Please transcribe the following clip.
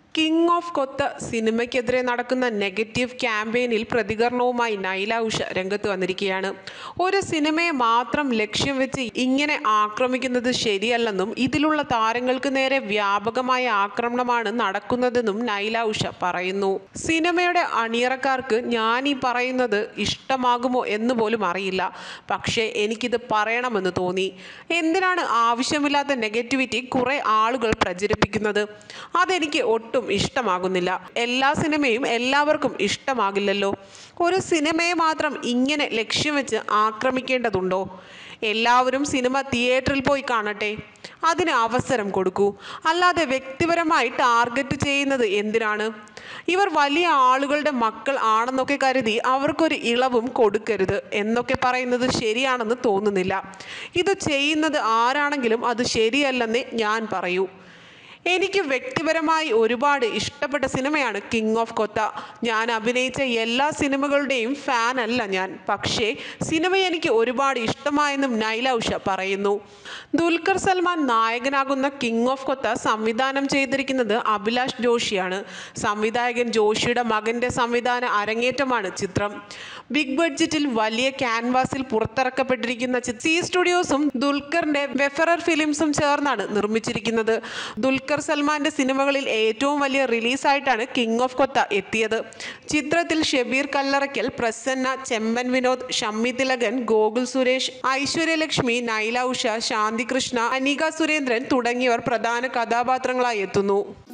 king of കൊത്ത സിനിമയ്ക്കെതിരെ നടക്കുന്ന negative ക്യാമ്പയിനിൽ പ്രതികരണവുമായി നൈല ഉഷ രംഗത്ത് വന്നിരിക്കുകയാണ് ഒരു സിനിമയെ മാത്രം ലക്ഷ്യം വെച്ച് ഇങ്ങനെ ആക്രമിക്കുന്നത് ശരിയല്ലെന്നും ഇതിലുള്ള താരങ്ങൾക്ക് നേരെ വ്യാപകമായ ആക്രമണമാണ് നടക്കുന്നതെന്നും നൈല ഉഷ പറയുന്നു സിനിമയുടെ അണിയറക്കാർക്ക് ഞാൻ ഈ പറയുന്നത് ഇഷ്ടമാകുമോ എന്ന് പോലും അറിയില്ല പക്ഷേ എനിക്കിത് പറയണമെന്ന് തോന്നി എന്തിനാണ് ആവശ്യമില്ലാത്ത നെഗറ്റിവിറ്റി കുറെ ആളുകൾ പ്രചരിപ്പിക്കുന്നത് അതെനിക്ക് ഒട്ടും ഇഷ്ടമാകുന്നില്ല എല്ലാ സിനിമയും എല്ലാവർക്കും ഇഷ്ടമാകില്ലല്ലോ ഒരു സിനിമയെ മാത്രം ഇങ്ങനെ ലക്ഷ്യം വെച്ച് ആക്രമിക്കേണ്ടതുണ്ടോ എല്ലാവരും സിനിമ തിയേറ്ററിൽ പോയി കാണട്ടെ അതിന് അവസരം കൊടുക്കൂ അല്ലാതെ വ്യക്തിപരമായി ടാർഗറ്റ് ചെയ്യുന്നത് എന്തിനാണ് ഇവർ വലിയ ആളുകളുടെ മക്കൾ ആണെന്നൊക്കെ കരുതി അവർക്കൊരു ഇളവും കൊടുക്കരുത് എന്നൊക്കെ പറയുന്നത് ശരിയാണെന്ന് തോന്നുന്നില്ല ഇത് ചെയ്യുന്നത് ആരാണെങ്കിലും അത് ശരിയല്ലെന്നേ ഞാൻ പറയൂ എനിക്ക് വ്യക്തിപരമായി ഒരുപാട് ഇഷ്ടപ്പെട്ട സിനിമയാണ് കിങ് ഓഫ് കൊത്ത ഞാൻ അഭിനയിച്ച എല്ലാ സിനിമകളുടെയും ഫാൻ അല്ല ഞാൻ പക്ഷേ സിനിമ എനിക്ക് ഒരുപാട് ഇഷ്ടമായെന്നും നൈല ഉഷ പറയുന്നു ദുൽഖർ സൽമാൻ നായകനാകുന്ന കിങ് ഓഫ് കൊത്ത സംവിധാനം ചെയ്തിരിക്കുന്നത് അഭിലാഷ് ജോഷിയാണ് സംവിധായകൻ ജോഷിയുടെ മകന്റെ സംവിധാന അരങ്ങേറ്റമാണ് ചിത്രം ബിഗ് ബഡ്ജറ്റിൽ വലിയ ക്യാൻവാസിൽ പുറത്തിറക്കപ്പെട്ടിരിക്കുന്ന ചിത്രം സി സ്റ്റുഡിയോസും ദുൽഖറിന്റെ വെഫറർ ഫിലിംസും ചേർന്നാണ് നിർമ്മിച്ചിരിക്കുന്നത് ദുൽഖർ സൽമാന്റെ സിനിമകളിൽ ഏറ്റവും വലിയ റിലീസായിട്ടാണ് കിങ് ഓഫ് കൊത്ത എത്തിയത് ചിത്രത്തിൽ ഷബീർ കല്ലറയ്ക്കൽ പ്രസന്ന ചെമ്പൻ വിനോദ് ഷമ്മി തിലകൻ ഗോകുൽ സുരേഷ് ഐശ്വര്യലക്ഷ്മി നൈല ഉഷ ശാന്തികൃഷ്ണ അനിക സുരേന്ദ്രൻ തുടങ്ങിയവർ പ്രധാന കഥാപാത്രങ്ങളായി എത്തുന്നു